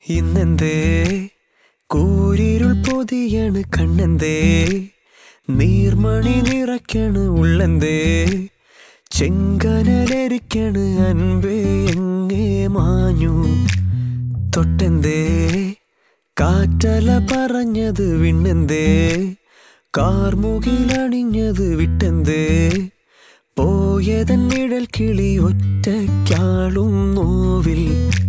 ഇന്നെന്തേ കൂരിരുൾ പൊതിയണ് കണ്ണെന്തേ നീർമണി നിറയ്ക്കണ് ഉള്ളെന്തേ ചെങ്കനലരിക്കണ് അൻപേ എങ്ങേ മാഞ്ഞു തൊട്ടെന്തേ കാറ്റല പറഞ്ഞത് വിണ്ണെന്തേ കാർമുകിലണിഞ്ഞത് വിട്ടെന്തേ പോയതൻ നിഴൽ കിളി ഒറ്റയ്ക്കാളും നോവിൽ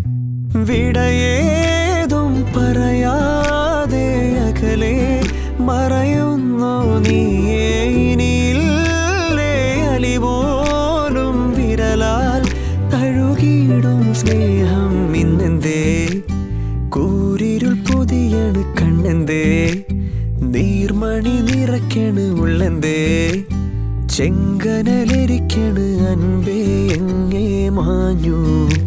വിടയേതും പറയാതെ അകലെ മറയുന്നോ നീയേ ഇനിയില്ലേ അലിപോലും വിരലാൽ തഴുകിയിടും സ്നേഹം ഇന്നെന്തേ കൂരിരുൾ പൊതിയണ് കണ്ണെന്തേ നീർമണി നിറയ്ക്കണ് ഉള്ളെന്തേ ചെങ്കനലരിക്കണ് അൻപേ എങ്ങേ മാഞ്ഞു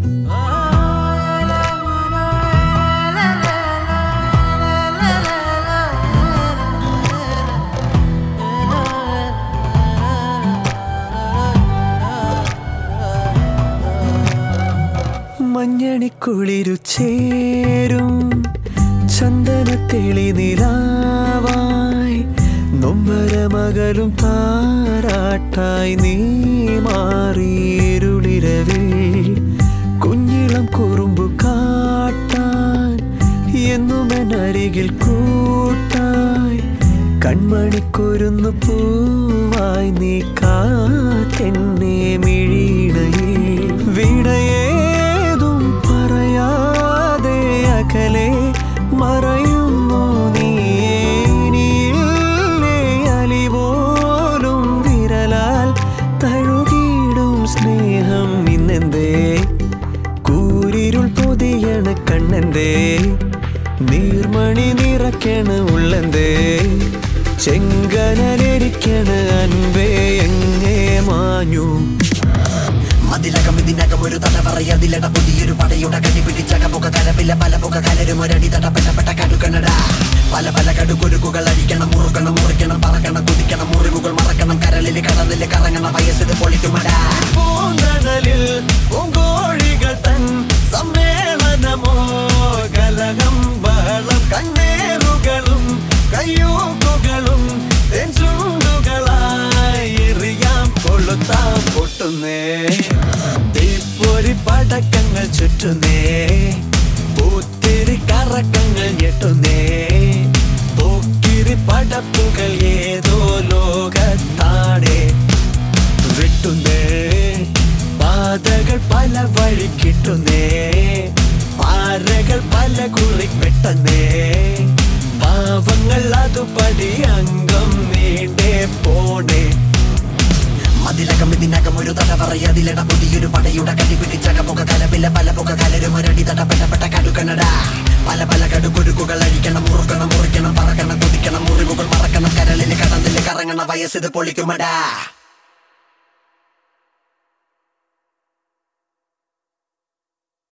മഞ്ഞണിക്കുളിരു ചേരും ചന്ദനത്തെളി നിലാവായി നൊമ്പരമകലും താരാട്ടായി നീ മാറിയിരുളിരവിൽ കുഞ്ഞിളം കുറുമ്പു കാട്ടാൻ എന്നുമെന്നരികിൽ കൂട്ടായി കൺമണിക്കൊരുന്നു പൂവായി നീ കാത്തെന്നെ മിഴിയിടയിൽ വിടയേതും പറയാതെ അകലെ മറയുന്നു നീയേ ഇനിയില്ലേ അലിപോലും വിരലാൽ തഴുകിയിടും സ്നേഹം ഇന്നെന്തേ കൂരിരുൾ പൊതിയണ കണ്ണെന്തേ നീർമണി നിറയ്ക്കണ ഉള്ളെന്തേ ചെങ്കനലരിക്കണ അൻപേ എങ്ങേ മാഞ്ഞു മതിലകം ഇതിനകം ഒരു തലവറയതിലട പുതിയൊരു പടയുടെ കടി പിടിച്ചക പുക കലപില പല പുക കലരും ഒരടി തടപ്പെട്ടപ്പെട്ട കടുക്കണട പല പല കടുകൊരുക്കുകൾ അടിക്കണം മുറുക്കണം മുറിക്കണം പറക്കണം കുതിക്കണം മുറിവുകൾ മറക്കണം കരളിൽ കടലിൽ കറങ്ങണം വയസ്സിത് പൊളിക്കുമടാ പൂന്തണലിൽ പൂങ്കോഴികൾ തൻ സമ്മേളനമോ കലകം ബഹളം കണ്ണേറുകളും കയ്യൂക്കുകളും തെൻചുണ്ടുകളായി എറിയാം കൊളുത്താം പൊട്ടുന്നേ തീപ്പൊരി പടക്കങ്ങൾ ചുറ്റുന്നേ പൂത്തിരി കറക്കങ്ങൾ ഞെട്ടുന്നേ പോക്കിരി പടപ്പുകൾ ഏതോ ലോകത്താണേ വിട്ടുന്നേ പാതകൾ പല വഴി കിട്ടുന്നേ പാറകൾ പല കുറി പെട്ടെന്നേ പാവങ്ങൾ അതുപടി അംഗം നീണ്ടേ പോണേ മതിലകം ഇതിനകം ഒരു തലവറയതിലട പുതിയൊരു പടയുടെ കടി പിടിച്ചക പുക കലപില പല പുക കലരും ഒരടി തടപ്പെട്ടപ്പെട്ട കടുക്കണട പല പല കടുകൊരുക്കുകൾ അഴിക്കണം മുറുക്കണം മുറിക്കണം പറക്കണം കുതിക്കണം മുറിവുകൾ മറക്കണം കരളിൽ കടന്നിൽ കറങ്ങണ വയസ്സിത് പൊളിക്കുമടാ